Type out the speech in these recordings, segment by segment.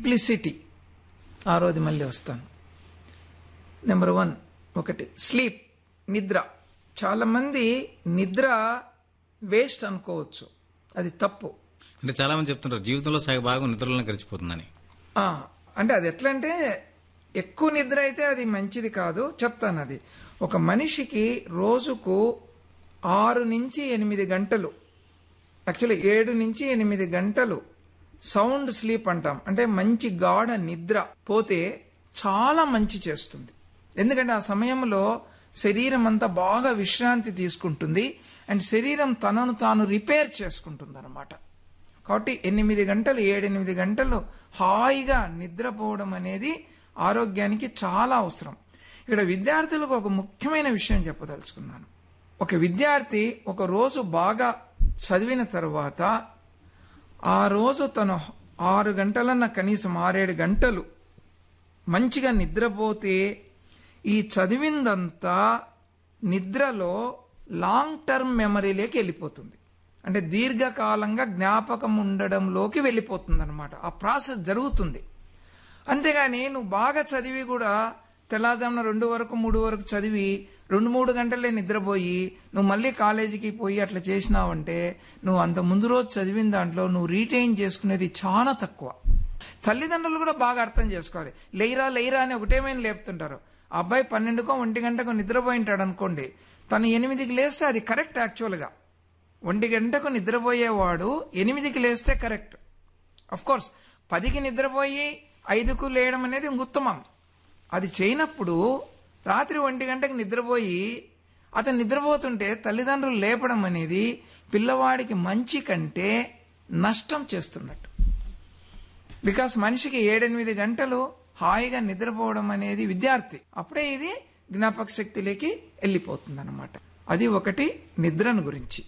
Simplicity ఆరోది మళ్ళీ వస్తాను నెంబర్ వన్ ఒకటి స్లీప్ నిద్ర చాలామంది నిద్ర వేస్ట్ అనుకోవచ్చు అది తప్పు అంటే చాలా మంది చెప్తుంటారు జీవితంలో సగ భాగం నిద్రలోనే గడిచిపోతుందని ఆ, అంటే అది ఎట్లా అంటే ఎక్కువ నిద్ర అయితే అది మంచిది కాదు చెప్తాను అది ఒక మనిషికి రోజుకు ఆరు నుంచి ఎనిమిది గంటలు యాక్చువల్లీ ఏడు నుంచి ఎనిమిది గంటలు సౌండ్ స్లీప్ అంటాం అంటే మంచి గాఢ నిద్ర పోతే చాలా మంచి చేస్తుంది ఎందుకంటే ఆ సమయంలో శరీరం అంతా బాగా విశ్రాంతి తీసుకుంటుంది అండ్ శరీరం తనను తాను రిపేర్ చేసుకుంటుంది అనమాట కాబట్టి ఎనిమిది గంటలు ఏడెనిమిది గంటలు హాయిగా నిద్రపోవడం అనేది ఆరోగ్యానికి చాలా అవసరం ఇక్కడ విద్యార్థులకు ఒక ముఖ్యమైన విషయం చెప్పదలుచుకున్నాను ఒక విద్యార్థి ఒక రోజు బాగా చదివిన తరువాత ఆ రోజు తను ఆరు గంటలన్న కనీసం ఆరేడు గంటలు మంచిగా నిద్రపోతే ఈ చదివిందంతా నిద్రలో లాంగ్ టర్మ్ మెమరీలోకి వెళ్ళిపోతుంది అంటే దీర్ఘకాలంగా జ్ఞాపకం ఉండడంలోకి వెళ్ళిపోతుంది అనమాట ఆ ప్రాసెస్ జరుగుతుంది అంతేగాని నువ్వు బాగా చదివి కూడా తెల్లారుజామున రెండు వరకు మూడు వరకు చదివి రెండు మూడు గంటలే నిద్రపోయి నువ్వు మళ్ళీ కాలేజీకి పోయి అట్లా చేసినావంటే నువ్వు అంత ముందు రోజు చదివిన దాంట్లో నువ్వు రీటైన్ చేసుకునేది చాలా తక్కువ తల్లిదండ్రులు కూడా బాగా అర్థం చేసుకోవాలి లేయిరా లేయిరా అని ఒకటేమైనా లేపుతుంటారు ఆ అబ్బాయి పన్నెండుకో ఒంటి గంటకు నిద్రపోయింటాడు అనుకోండి తను ఎనిమిదికి లేస్తే అది కరెక్ట్ యాక్చువల్గా ఒంటి గంటకు నిద్రపోయేవాడు ఎనిమిదికి లేస్తే కరెక్ట్ అఫ్ కోర్స్ పదికి నిద్రపోయి ఐదుకు లేయడం అనేది ఇంక ఉత్తమం అది చేయనప్పుడు రాత్రి ఒంటి గంటకు నిద్రపోయి అతను నిద్రపోతుంటే తల్లిదండ్రులు లేపడం అనేది పిల్లవాడికి మంచి కంటే నష్టం చేస్తున్నట్టు బికాస్ మనిషికి ఏడెనిమిది గంటలు హాయిగా నిద్రపోవడం అనేది విద్యార్థి అప్పుడే ఇది జ్ఞాపక శక్తిలోకి వెళ్ళిపోతుంది అనమాట అది ఒకటి నిద్రను గురించి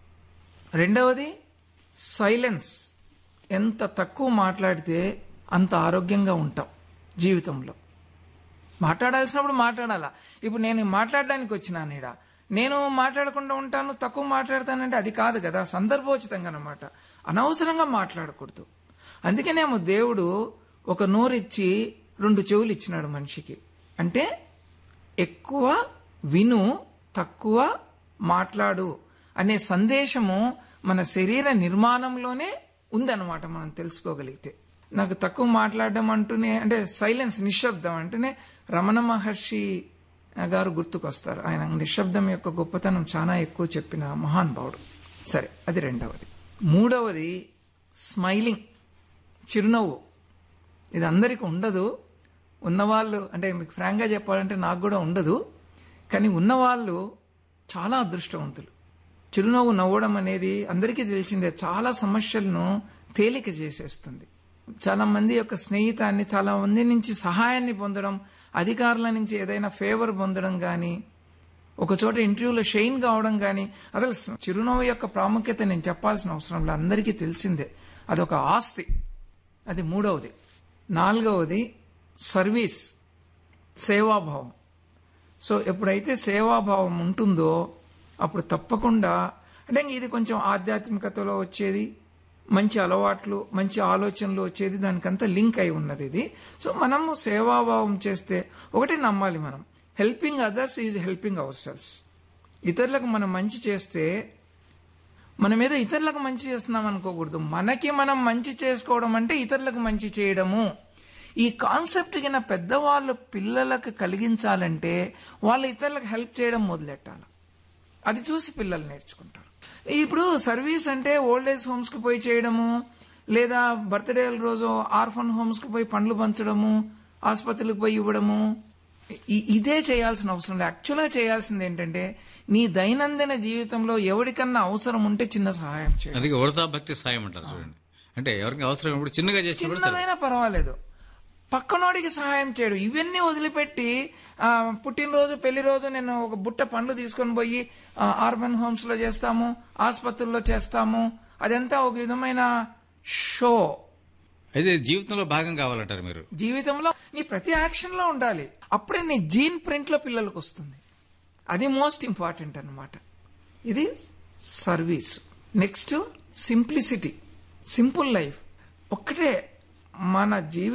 రెండవది సైలెన్స్ ఎంత తక్కువ మాట్లాడితే అంత ఆరోగ్యంగా ఉంటాం జీవితంలో మాట్లాడాల్సినప్పుడు మాట్లాడాలా ఇప్పుడు నేను మాట్లాడడానికి వచ్చినాను ఈడ నేను మాట్లాడకుండా ఉంటాను తక్కువ మాట్లాడతానంటే అది కాదు కదా సందర్భోచితంగా అనమాట అనవసరంగా మాట్లాడకూడదు అందుకనేమో దేవుడు ఒక నోరిచ్చి రెండు చెవులు ఇచ్చినాడు మనిషికి అంటే ఎక్కువ విను తక్కువ మాట్లాడు అనే సందేశము మన శరీర నిర్మాణంలోనే ఉందన్నమాట మనం తెలుసుకోగలిగితే నాకు తక్కువ మాట్లాడడం అంటూనే అంటే సైలెన్స్ నిశ్శబ్దం అంటూనే రమణ మహర్షి గారు గుర్తుకొస్తారు ఆయన నిశ్శబ్దం యొక్క గొప్పతనం చాలా ఎక్కువ చెప్పిన మహానుభావుడు సరే అది రెండవది మూడవది స్మైలింగ్ చిరునవ్వు ఇది అందరికీ ఉండదు ఉన్నవాళ్ళు అంటే మీకు ఫ్రాంక్గా చెప్పాలంటే నాకు కూడా ఉండదు కానీ ఉన్నవాళ్ళు చాలా అదృష్టవంతులు చిరునవ్వు నవ్వడం అనేది అందరికీ తెలిసిందే చాలా సమస్యలను తేలిక చేసేస్తుంది చాలా మంది యొక్క స్నేహితాన్ని చాలా మంది నుంచి సహాయాన్ని పొందడం అధికారుల నుంచి ఏదైనా ఫేవర్ పొందడం కానీ ఒక చోట ఇంటర్వ్యూలో షైన్ కావడం కానీ అసలు చిరునవ్వు యొక్క ప్రాముఖ్యత నేను చెప్పాల్సిన అవసరం లేదు అందరికీ తెలిసిందే అదొక ఆస్తి అది మూడవది నాలుగవది సర్వీస్ సేవాభావం సో ఎప్పుడైతే సేవాభావం ఉంటుందో అప్పుడు తప్పకుండా అంటే ఇంక ఇది కొంచెం ఆధ్యాత్మికతలో వచ్చేది మంచి అలవాట్లు మంచి ఆలోచనలు వచ్చేది దానికంతా లింక్ అయి ఉన్నది ఇది సో మనము సేవాభావం చేస్తే ఒకటి నమ్మాలి మనం helping others is helping our selves ఇతరులకు మనం మంచి చేస్తే మనం ఏదో ఇతరులకు మంచి చేస్తున్నాం అనుకోకూడదు మనకి మనం మంచి చేసుకోవడం అంటే ఇతరులకు మంచి చేయడము ఈ కాన్సెప్ట్ కింద పెద్దవాళ్ళు పిల్లలకు కలిగించాలంటే వాళ్ళు ఇతరులకు హెల్ప్ చేయడం మొదలెట్టాలి అది చూసి పిల్లలు నేర్చుకుంటారు ఇప్పుడు సర్వీస్ అంటే ఓల్డ్ ఏజ్ హోమ్స్కి పోయి చేయడము లేదా బర్త్డే రోజు ఆర్ఫన్ హోమ్స్కి పోయి పండ్లు పంచడము ఆసుపత్రులకు పోయి ఇవ్వడము ఇ- ఇదే చేయాల్సిన అవసరం లేదు యాక్చువల్గా చేయాల్సింది ఏంటంటే నీ దైనందిన జీవితంలో ఎవరికన్నా అవసరం ఉంటే చిన్న సహాయం చేయాలి అందుకే ఉడతా భక్తి సాయం అంటారు చూడండి అంటే ఎవరికి అవసరం ఇప్పుడు చిన్నగా చేసినప్పుడు సరే. చిన్నదైనా పర్వాలేదు పక్కనోడికి సహాయం చేయడు ఇవన్నీ వదిలిపెట్టి ఆ, పుట్టినరోజు పెళ్లి రోజు నేను ఒక బుట్ట పండ్లు తీసుకొని పోయి ఆ, ఆర్బన్ హోమ్స్ లో చేస్తాము ఆసుపత్రుల్లో చేస్తాము అదంతా ఒక విధమైన షో అయితే జీవితంలో భాగం కావాలంటారు మీరు జీవితంలో నీ ప్రతి యాక్షన్ లో ఉండాలి అప్పుడే నీ జీన్ ప్రింట్ లో పిల్లలకు వస్తుంది అది మోస్ట్ ఇంపార్టెంట్ అన్నమాట ఇది service next simplicity simple life ఒక్కటే మన జీవి